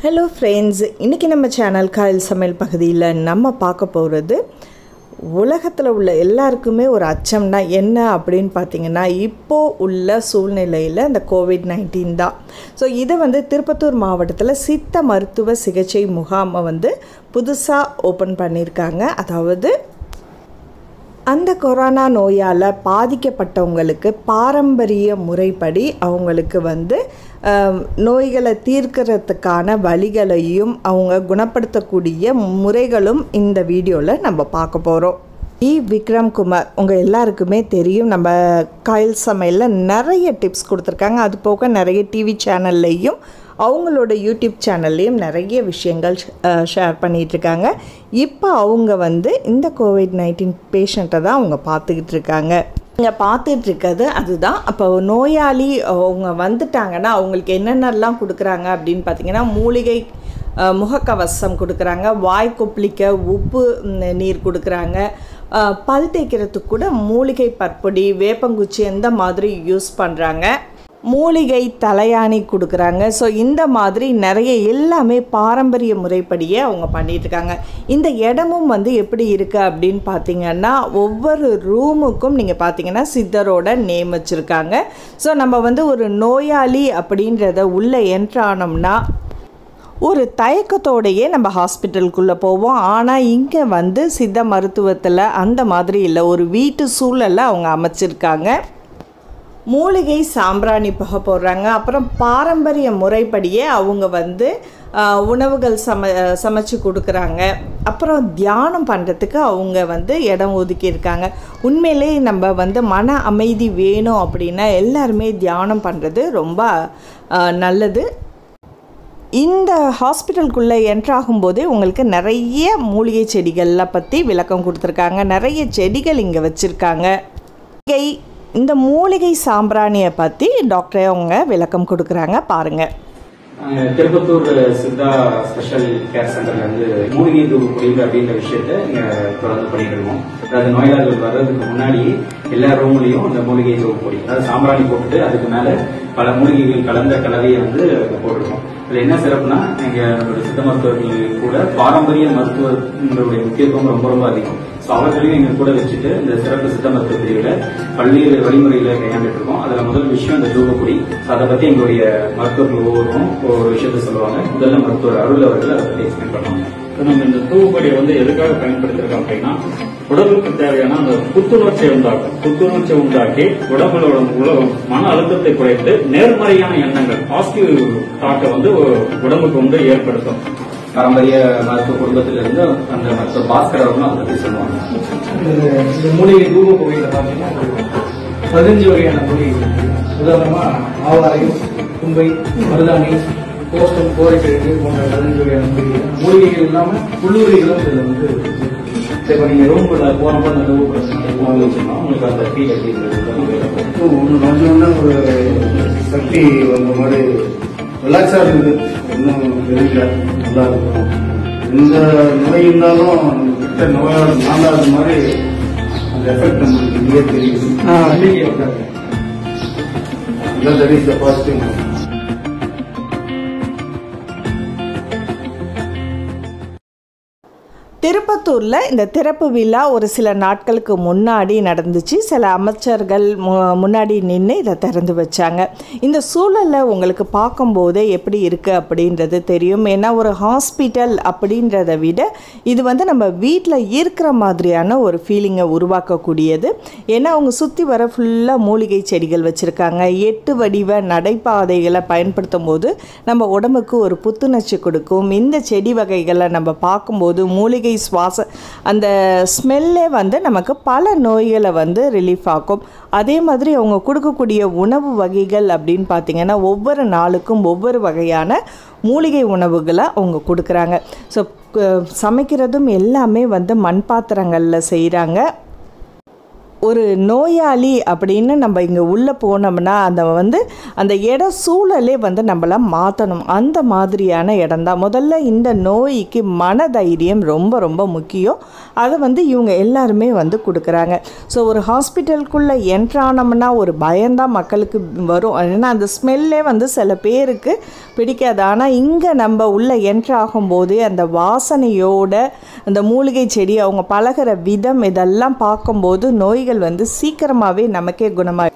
Hello friends இன்றைக்கி நம்ம channel Kayal சமையல் பகுதியில் நம்ம பார்க்க போகிறது உலகத்தில் உள்ள எல்லாருக்குமே ஒரு அச்சம்னா என்ன அப்படின்னு பார்த்தீங்கன்னா இப்போது உள்ள சூழ்நிலையில் இந்த கோவிட் நைன்டீன் தான் ஸோ இதை வந்து திருப்பத்தூர் மாவட்டத்தில் சித்த மருத்துவ சிகிச்சை முகாமை வந்து புதுசாக ஓப்பன் பண்ணியிருக்காங்க அதாவது அந்த கொரோனா நோயால் பாதிக்கப்பட்டவங்களுக்கு பாரம்பரிய முறைப்படி அவங்களுக்கு வந்து அஹ், நோய்களை தீர்க்கறதுக்கான வழிகளையும் அவங்க குணப்படுத்தக்கூடிய முறைகளும் இந்த வீடியோவில் நம்ம பார்க்க போகிறோம் இ விக்ரம் குமார் உங்கள் எல்லாருக்குமே தெரியும் நம்ம காயல் சமையலில் நிறைய டிப்ஸ் கொடுத்துருக்காங்க அது போக நிறைய டிவி சேனல்லையும் அவங்களோட யூடியூப் சேனல்லையும் நிறைய விஷயங்கள் ஷேர் பண்ணிகிட்ருக்காங்க இப்போ அவங்க வந்து இந்த கோவிட் நைன்டீன் பேஷண்ட்டை தான் அவங்க பார்த்துக்கிட்டு இருக்காங்க இங்கே பார்த்துட்டு இருக்கிறது அதுதான் அப்போ நோயாளி அவங்க வந்துட்டாங்கன்னா அவங்களுக்கு என்னென்னலாம் கொடுக்குறாங்க அப்படின்னு பார்த்தீங்கன்னா மூலிகை அஹ், முகக்கவசம் கொடுக்குறாங்க வாய் கொப்பளிக்க உப்பு ம், நீர் கொடுக்குறாங்க அஹ், பல் தேய்க்கிறதுக்கு கூட மூலிகை பற்பொடி வேப்பங்குச்சி எந்த மாதிரி யூஸ் பண்ணுறாங்க மூலிகை தலையாணி கொடுக்குறாங்க ஸோ இந்த மாதிரி நிறைய எல்லாமே பாரம்பரிய முறைப்படியே அவங்க பண்ணிட்டு இருக்காங்க இந்த இடமும் வந்து எப்படி இருக்குது அப்படின்னு பார்த்தீங்கன்னா ஒவ்வொரு ரூமுக்கும் நீங்கள் பார்த்தீங்கன்னா சித்தரோட நேம் வச்சுருக்காங்க ஸோ நம்ம வந்து ஒரு நோயாளி அப்படின்றத உள்ளே என்ட்ரானோம்னா ஒரு தயக்கத்தோடையே நம்ம ஹாஸ்பிட்டலுக்குள்ளே போவோம் ஆனால் இங்கே வந்து சித்த மருத்துவத்தில் அந்த மாதிரி இல்லை ஒரு வீட்டு சூழலை அவங்க அமைச்சிருக்காங்க மூலிகை சாம்பிராணி புகை போடுறாங்க அப்புறம் பாரம்பரிய முறைப்படியே அவங்க வந்து ஆஹ், உணவுகள் சம சமைச்சு கொடுக்குறாங்க அப்புறம் தியானம் பண்ணுறதுக்கு அவங்க வந்து இடம் ஒதுக்கியிருக்காங்க உண்மையிலே நம்ம வந்து மன அமைதி வேணும் அப்படின்னா எல்லாருமே தியானம் பண்ணுறது ரொம்ப ஆஹ், நல்லது இந்த ஹாஸ்பிட்டலுக்குள்ளே என்ட்ராகும்போதே உங்களுக்கு நிறைய மூலிகை செடிகளை பற்றி விளக்கம் கொடுத்துருக்காங்க நிறைய செடிகள் இங்கே வச்சுருக்காங்க மூலிகை இந்த மூலிகை சாம்பிராணியை பற்றி டாக்டரே அவங்க விளக்கம் கொடுக்குறாங்க பாருங்கள் நாங்க திருப்பத்தூர் சித்தா ஸ்பெஷல் கேர் சென்டர்ல இருந்து மூலிகை தூவு குடிநீர் அப்படின்ற விஷயத்த இங்க தொடர்ந்து பண்ணிட்டு இருக்கோம் அதாவது நோயாளர்கள் வர்றதுக்கு முன்னாடி எல்லா ரூம்லயும் இந்த மூலிகை தூவு பொடி அதாவது சாம்பிராணி போட்டுட்டு அதுக்கு மேல பல மூலிகைகள் கலந்த கலவையை வந்து இங்க போட்டிருக்கோம் இதுல என்ன சிறப்புனா எங்க நம்மளுடைய சித்த மருத்துவர்கள் கூட பாரம்பரிய மருத்துவங்களுடைய முக்கியத்துவம் ரொம்ப ரொம்ப அதிகம் ஸோ அவர்களையும் எங்க கூட வச்சுட்டு இந்த சிறப்பு சித்த மருத்துவ பிரிவுல பல்வேறு வழிமுறைகளை கையாண்டுட்டு இருக்கோம் அதுல முதல் விஷயம் இந்த தூபக்குடி So அதை பத்தி எங்களுடைய மருத்துவர்கள் ஒவ்வொருவரும் ஒரு விஷயத்த சொல்லுவாங்க முதல்ல மருத்துவர் அருள் அவர்கள் அதை பத்தி எக்ஸ்பிளைன் பண்ணுவாங்க இப்ப நம்ம இந்த தூவுப்படியை வந்து எதுக்காக பயன்படுத்திருக்கோம் அப்படின்னா உடலுக்கு தேவையான அந்த புத்துணர்ச்சியை உண்டாக்கும் புத்துணர்ச்சியை உண்டாக்கி உடம்புல உள்ள மன அழுத்தத்தை குறைத்து நேர்மறையான எண்ணங்கள் பாசிட்டிவ் தாட்டை வந்து உடம்புக்கு வந்து ஏற்படுத்தும் பாரம்பரிய மருத்துவ குடும்பத்திலிருந்து அந்த மருத்துவ பாஸ்கர் அவர்களும் அதை பத்தி சொல்லுவாங்க இந்த இந்த மூலிகை தூப புகையில பார்த்தீங்கன்னா பதினஞ்சு வகையான மூலிகை இருக்கு. உதாரணமா ஆவாரம் தும்பை மருதாணி கோஷ்டம் கோரைக்கிழங்கு போன்ற பதினஞ்சு வகையான மூலிகை மூலிகைகள் இல்லாம உள்ளூரிகளும் இதுல வந்து இருக்கு. சரி, இப்ப நீங்க ரூம்குள்ள போனப்போ அந்த தூவு பிரச்சனை வச்சிருந்தோம் உங்களுக்கு அந்த ஃபீல் எப்படி இருந்தது ஒன்று கொஞ்சம் ஒரு சக்தி வந்த மாதிரி ரிலாக்ஸாக இருக்குது ஒன்றும் தெரியல நல்லா இருக்கும் எந்த நோய் இருந்தாலும் கிட்ட நோயோட நாளாத மாதிரி அந்த எஃபெக்ட் நம்மளுக்கு இங்கேயே தெரியுது நம்பிக்கை உண்டாங்க இதான் தட் இஸ் த பாசிட்டிவ் திருப்பத்தூரில் இந்த திறப்பு விழா ஒரு சில நாட்களுக்கு முன்னாடி நடந்துச்சு சில அமைச்சர்கள் மு முன்னாடி நின்று இதை திறந்து வச்சாங்க இந்த சூழலில் உங்களுக்கு பார்க்கும்போதே எப்படி இருக்குது அப்படின்றது தெரியும் ஏன்னா ஒரு ஹாஸ்பிட்டல் அப்படின்றத விட இது வந்து நம்ம வீட்டில் இருக்கிற மாதிரியான ஒரு ஃபீலிங்கை உருவாக்கக்கூடியது ஏன்னா அவங்க சுற்றி வர ஃபுல்லாக மூலிகை செடிகள் வச்சுருக்காங்க எட்டு வடிவ நடைபாதைகளை பயன்படுத்தும் போது நம்ம உடம்புக்கு ஒரு புத்துணர்ச்சி கொடுக்கும் இந்த செடி வகைகளை நம்ம பார்க்கும்போது மூலிகை சுவாச அந்த ஸ்மெல்லே வந்து நமக்கு பல நோய்களை வந்து ரிலீஃப் ஆக்கும் அதே மாதிரி அவங்க கொடுக்கக்கூடிய உணவு வகைகள் அப்படின்னு பார்த்தீங்கன்னா ஒவ்வொரு நாளுக்கும் ஒவ்வொரு வகையான மூலிகை உணவுகளை அவங்க கொடுக்குறாங்க ஸோ சமைக்கிறதும் எல்லாமே வந்து மண் பாத்திரங்களில் செய்கிறாங்க ஒரு நோயாளி அப்படின்னு நம்ம இங்கே உள்ளே போனோம்னா அந்த வந்து அந்த இட சூழலே வந்து நம்மள மாற்றணும் அந்த மாதிரியான இடம் தான் முதல்ல இந்த நோய்க்கு மனதைரியம் ரொம்ப ரொம்ப முக்கியம் அதை வந்து இவங்க எல்லாருமே வந்து கொடுக்குறாங்க ஸோ ஒரு ஹாஸ்பிட்டலுக்குள்ளே என்ட்ரானோம்னா ஒரு பயம்தான் மக்களுக்கு வரும் ஏன்னா அந்த ஸ்மெல்லே வந்து சில பேருக்கு பிடிக்காது ஆனால் இங்கே நம்ம உள்ளே என்ட்ரு ஆகும்போதே அந்த வாசனையோட அந்த மூலிகை செடி அவங்க பழகுற விதம் இதெல்லாம் பார்க்கும்போது நோய்கள் வந்து சீக்கிரமாகவே நமக்கே குணமாக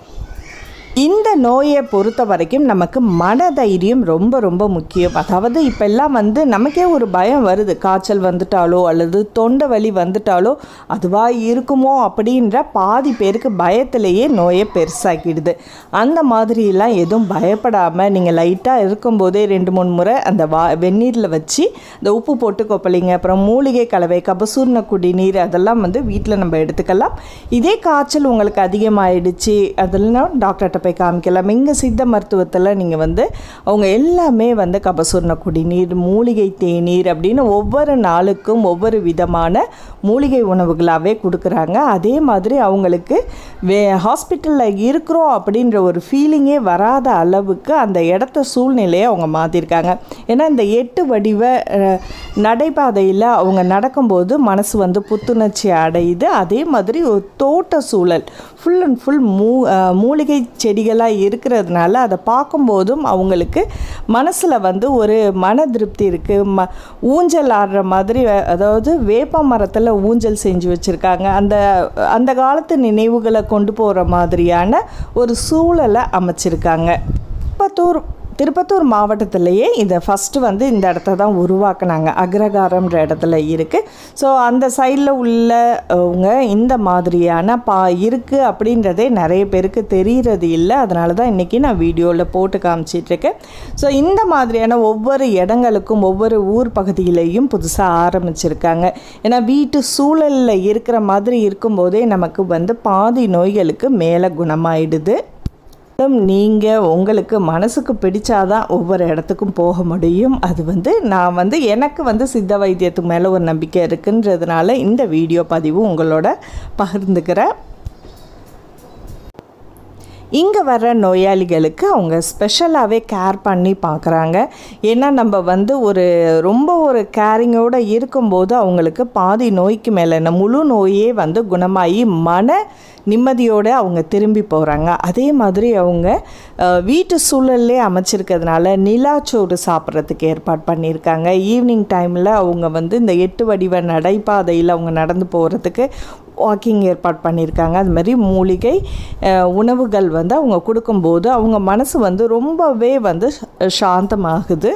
இந்த நோயை பொறுத்த வரைக்கும் நமக்கு மனதைரியம் ரொம்ப ரொம்ப முக்கியம் அதாவது இப்போல்லாம் வந்து நமக்கே ஒரு பயம் வருது காய்ச்சல் வந்துட்டாலோ அல்லது தொண்டை வலி வந்துட்டாலோ அதுவாக இருக்குமோ அப்படின்ற பாதி பேருக்கு பயத்திலேயே நோயை பெருசாக்கிடுது அந்த மாதிரிலாம் எதுவும் பயப்படாமல் நீங்கள் லைட்டாக இருக்கும்போதே ரெண்டு மூணு முறை அந்த வா வெந்நீரில் வச்சு இந்த உப்பு போட்டு கொப்பளிங்க அப்புறம் மூலிகை கலவை கபசூர்ண குடிநீர் அதெல்லாம் வந்து வீட்டில் நம்ம எடுத்துக்கலாம் இதே காய்ச்சல் உங்களுக்கு அதிகமாகிடுச்சு அதெல்லாம் டாக்டர்கிட்ட போய் காமிக்கலாம் இங்கே சித்த மருத்துவத்தில் நீங்கள் வந்து அவங்க எல்லாமே வந்து கபசூர்ண குடிநீர் மூலிகை தேநீர் அப்படின்னு ஒவ்வொரு நாளுக்கும் ஒவ்வொரு விதமான மூலிகை உணவுகளாகவே கொடுக்குறாங்க அதே மாதிரி அவங்களுக்கு வே ஹாஸ்பிட்டலில் இருக்கிறோம் அப்படின்ற ஒரு ஃபீலிங்கே வராத அளவுக்கு அந்த இடத்த சூழ்நிலையை அவங்க மாற்றிருக்காங்க ஏன்னா இந்த எட்டு வடிவ அஹ், நடைபாதையில் அவங்க நடக்கும்போது மனசு வந்து புத்துணர்ச்சி அடையுது அதே மாதிரி ஒரு தோட்ட சூழல் ஃபுல் அண்ட் ஃபுல் மூ அஹ், மூலிகை செடிகளாக இருக்கிறதுனால அதை பார்க்கும்போதும் அவங்களுக்கு மனசில் வந்து ஒரு மன திருப்தி இருக்குது ம ஊஞ்சல் ஆடுற மாதிரி அஹ், அதாவது வேப்ப மரத்தில் ஊஞ்சல் செஞ்சு வச்சுருக்காங்க அந்த அந்த காலத்து நினைவுகளை கொண்டு போகிற மாதிரியான ஒரு சூழலை அமைச்சிருக்காங்க திருப்பத்தூர் திருப்பத்தூர் மாவட்டத்திலேயே இதை ஃபஸ்ட்டு வந்து இந்த இடத்த தான் உருவாக்குனாங்க அக்ரகாரம்ன்ற இடத்துல இருக்குது ஸோ அந்த சைடில் உள்ளவங்க இந்த மாதிரியான பா இருக்குது அப்படின்றதே நிறைய பேருக்கு தெரியறது இல்லை அதனால தான் இன்றைக்கி நான் வீடியோவில் போட்டு காமிச்சிட்ருக்கேன் ஸோ இந்த மாதிரியான ஒவ்வொரு இடங்களுக்கும் ஒவ்வொரு ஊர் பகுதியிலையும் புதுசாக ஆரம்பிச்சிருக்காங்க ஏன்னா வீட்டு சூழலில் இருக்கிற மாதிரி இருக்கும்போதே நமக்கு வந்து பாதி நோய்களுக்கு மேலே குணமாயிடுது நீங்கள் உங்களுக்கு மனசுக்கு பிடிச்சாதான் ஒவ்வொரு இடத்துக்கும் போக முடியும் அது வந்து நான் வந்து எனக்கு வந்து சித்த வைத்தியத்துக்கு மேலே ஒரு நம்பிக்கை இருக்குன்றதுனால இந்த வீடியோ பதிவு உங்களோட பகிர்ந்துக்கிறேன் இங்கே வர்ற நோயாளிகளுக்கு அவங்க ஸ்பெஷலாகவே கேர் பண்ணி பார்க்குறாங்க ஏன்னா நம்ம வந்து ஒரு ரொம்ப ஒரு கேரிங்கோடு இருக்கும்போது அவங்களுக்கு பாதி நோய்க்கு மேலே என்ன முழு நோயே வந்து குணமாகி மன நிம்மதியோடு அவங்க திரும்பி போகிறாங்க அதே மாதிரி அவங்க அஹ், வீட்டு சூழல்லே அமைச்சிருக்கிறதுனால நிலாச்சோறு சாப்பிட்றதுக்கு ஏற்பாடு பண்ணியிருக்காங்க ஈவினிங் டைமில் அவங்க வந்து இந்த எட்டு வடிவ நடைபாதையில் அவங்க நடந்து போகிறதுக்கு வாக்கிங் ஏற்பாடு பண்ணியிருக்காங்க அது மாதிரி மூலிகை அஹ், உணவுகள் வந்து அவங்க கொடுக்கும்போது அவங்க மனசு வந்து ரொம்பவே வந்து சாந்தமாகுது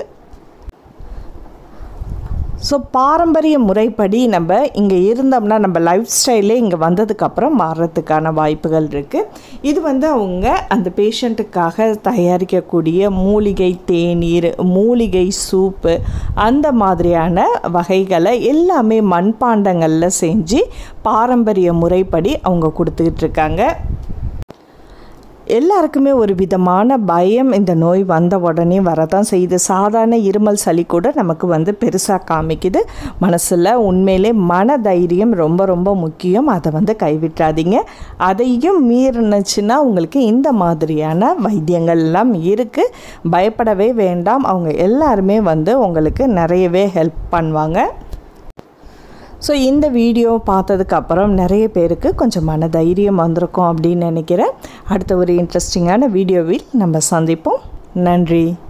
ஸோ பாரம்பரிய முறைப்படி நம்ம இங்கே இருந்தோம்னா நம்ம லைஃப் ஸ்டைலே இங்கே வந்ததுக்கப்புறம் மாறுறதுக்கான வாய்ப்புகள் இருக்குது இது வந்து அவங்க அந்த பேஷண்ட்டுக்காக தயாரிக்கக்கூடிய மூலிகை தேநீர் மூலிகை சூப்பு அந்த மாதிரியான வகைகளை எல்லாமே மண்பாண்டங்களில் செஞ்சு பாரம்பரிய முறைப்படி அவங்க கொடுத்துக்கிட்டு இருக்காங்க எல்லாருக்குமே ஒரு விதமான பயம் இந்த நோய் வந்த உடனே வரதான் செய்யுது சாதாரண இருமல் சளி கூட நமக்கு வந்து பெருசாக காமிக்குது மனசில் உண்மையிலே மன தைரியம் ரொம்ப ரொம்ப முக்கியம் அதை வந்து கைவிட்டாதீங்க அதையும் மீறினுச்சுன்னா உங்களுக்கு இந்த மாதிரியான வைத்தியங்கள் எல்லாம் இருக்குது பயப்படவே வேண்டாம் அவங்க எல்லாருமே வந்து உங்களுக்கு நிறையவே ஹெல்ப் பண்ணுவாங்க ஸோ இந்த வீடியோ பார்த்ததுக்கப்புறம் நிறைய பேருக்கு கொஞ்சம் மன தைரியம் வந்திருக்கும் அப்படின்னு நினைக்கிறேன் அடுத்த ஒரு இன்ட்ரெஸ்டிங்கான வீடியோவில் நம்ம சந்திப்போம் நன்றி